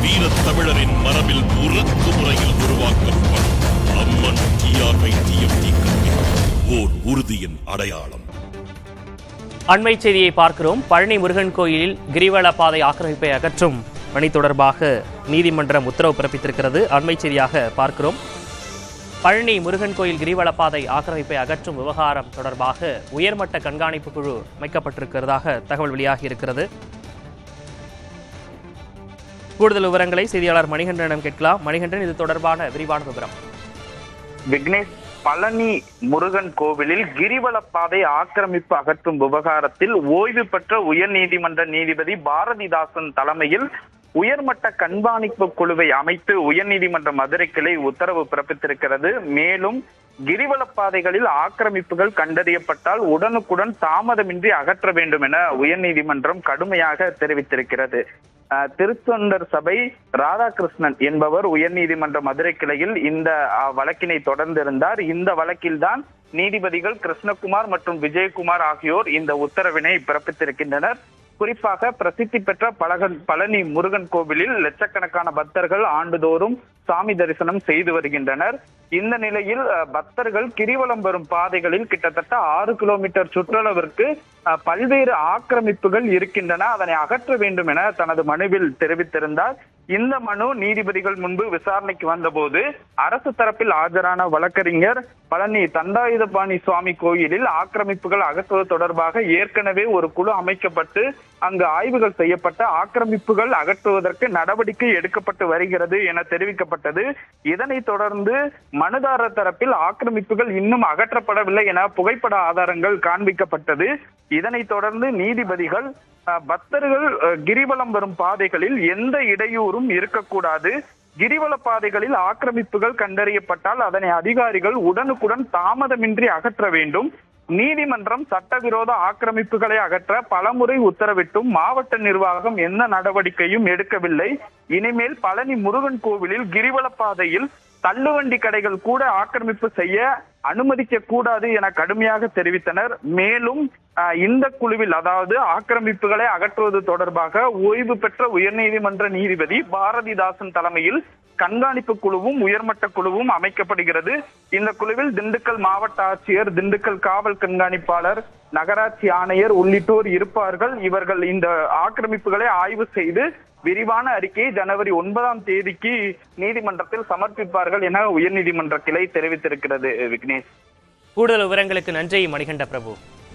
வீரத் தமிழரின் மரபில் உறக்கு முறையில் உருவாக்கப்படும் அம்மன் டிஆர்ஐ டிஎம்டி கல்வி ஓர் உறுதியின் அடையாளம் அண்மை செய்தியை பார்க்கிறோம் பழனி முருகன் கோயிலில் கிரிவல பாதை ஆக்கிரமிப்பை அகற்றும் பணி தொடர்பாக நீதிமன்றம் உத்தரவு பிறப்பித்திருக்கிறது அண்மை செய்தியாக பார்க்கிறோம் பழனி முருகன் கோயில் கிரிவல பாதை ஆக்கிரமிப்பை அகற்றும் விவகாரம் தொடர்பாக உயர்மட்ட கண்காணிப்பு குழு அமைக்கப்பட்டிருக்கிறதாக தகவல் வெளியாகி இருக்கிறது கூடுதல் விவரங்களை செய்தியாளர் மணிகண்டனிடம் கேட்கலாம் மணிகண்டன் இது தொடர்பான விரிவான விவரம் விக்னேஷ் பழனி முருகன் கோவிலில் கிரிவல பாதை ஆக்கிரமிப்பு அகற்றும் விவகாரத்தில் ஓய்வு பெற்ற உயர்நீதிமன்ற நீதிபதி பாரதிதாசன் தலைமையில் உயர்மட்ட கண்காணிப்பு குழுவை அமைத்து உயர்நீதிமன்ற மதுரை கிளை உத்தரவு பிறப்பித்திருக்கிறது மேலும் கிரிவல பாதைகளில் ஆக்கிரமிப்புகள் கண்டறியப்பட்டால் உடனுக்குடன் தாமதமின்றி அகற்ற வேண்டும் என உயர்நீதிமன்றம் கடுமையாக தெரிவித்திருக்கிறது அஹ், திருத்தொண்டர் சபை ராதாகிருஷ்ணன் என்பவர் உயர்நீதிமன்ற மதுரை கிளையில் இந்த அஹ், வழக்கினை தொடர்ந்திருந்தார் இந்த வழக்கில்தான் நீதிபதிகள் கிருஷ்ணகுமார் மற்றும் விஜயகுமார் ஆகியோர் இந்த உத்தரவினை பிறப்பித்திருக்கின்றனர் குறிப்பாக பிரசித்தி பெற்ற பழகன் பழனி முருகன் கோவிலில் லட்சக்கணக்கான பக்தர்கள் ஆண்டுதோறும் சாமி தரிசனம் செய்து வருகின்றனர் இந்த நிலையில் அஹ், பக்தர்கள் கிரிவலம் வரும் பாதைகளில் கிட்டத்தட்ட ஆறு கிலோமீட்டர் சுற்றளவிற்கு அஹ், பல்வேறு ஆக்கிரமிப்புகள் இருக்கின்றன அதனை அகற்ற வேண்டும் என தனது மனுவில் தெரிவித்திருந்தார் இந்த மனு நீதிபதிகள் முன்பு விசாரணைக்கு வந்தபோது அரசு தரப்பில் ஆஜரான வழக்கறிஞர் பழனி தண்டாயுதபாணி சுவாமி கோயிலில் ஆக்கிரமிப்புகள் அகற்றுவது தொடர்பாக ஏற்கனவே ஒரு குழு அமைக்கப்பட்டு அங்கு ஆய்வுகள் செய்யப்பட்ட ஆக்கிரமிப்புகள் அகற்றுவதற்கு நடவடிக்கை எடுக்கப்பட்டு வருகிறது என தெரிவிக்கப்பட்டது இதனைத் தொடர்ந்து மனுதாரர் தரப்பில் ஆக்கிரமிப்புகள் இன்னும் அகற்றப்படவில்லை என புகைப்பட ஆதாரங்கள் காண்பிக்கப்பட்டது இதனைத் தொடர்ந்து நீதிபதிகள் அஹ், பக்தர்கள் அஹ், கிரிவலம் வரும் பாதைகளில் எந்த இடையூறும் இருக்கக்கூடாது கிரிவல பாதைகளில் ஆக்கிரமிப்புகள் கண்டறியப்பட்டால் அதனை அதிகாரிகள் உடனுக்குடன் தாமதமின்றி அகற்ற வேண்டும் நீதிமன்றம் சட்டவிரோத ஆக்கிரமிப்புகளை அகற்ற பலமுறை உத்தரவிட்டும் மாவட்ட நிர்வாகம் எந்த நடவடிக்கையும் எடுக்கவில்லை இனிமேல் பழனி முருகன் கோவிலில் கிரிவல பாதையில் தள்ளுவண்டி கடைகள் கூட ஆக்கிரமிப்பு செய்ய அனுமதிக்க கூடாது என கடுமையாக தெரிவித்தனர் மேலும் அஹ், இந்த குழுவில் அதாவது ஆக்கிரமிப்புகளை அகற்றுவது தொடர்பாக ஓய்வு பெற்ற உயர்நீதிமன்ற நீதிபதி பாரதிதாசன் தலைமையில் கண்காணிப்பு குழுவும் உயர்மட்ட குழுவும் அமைக்கப்படுகிறது இந்த குழுவில் திண்டுக்கல் மாவட்ட ஆட்சியர் திண்டுக்கல் காவல் கண்காணிப்பாளர் நகராட்சி ஆணையர் உள்ளிட்டோர் இருப்பார்கள் இவர்கள் இந்த ஆக்கிரமிப்புகளை ஆய்வு செய்து விரிவான அறிக்கையை ஜனவரி ஒன்பதாம் தேதிக்கு நீதிமன்றத்தில் சமர்ப்பிப்பார்கள் என உயர்நீதிமன்ற கிளை தெரிவித்திருக்கிறது விக்னேஷ் கூடுதல் விவரங்களுக்கு நன்றி மணிகண்ட பிரபு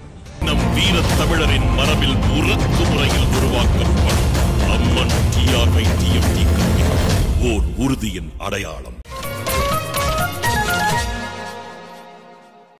நம் வீரத் தமிழரின் மரபில் உறக்கு முறையில் உருவாக்கப்படும் அம்மன் டிஆர்ஐ டிஎம்டி கல்வி ஓர் உறுதியின் அடையாளம்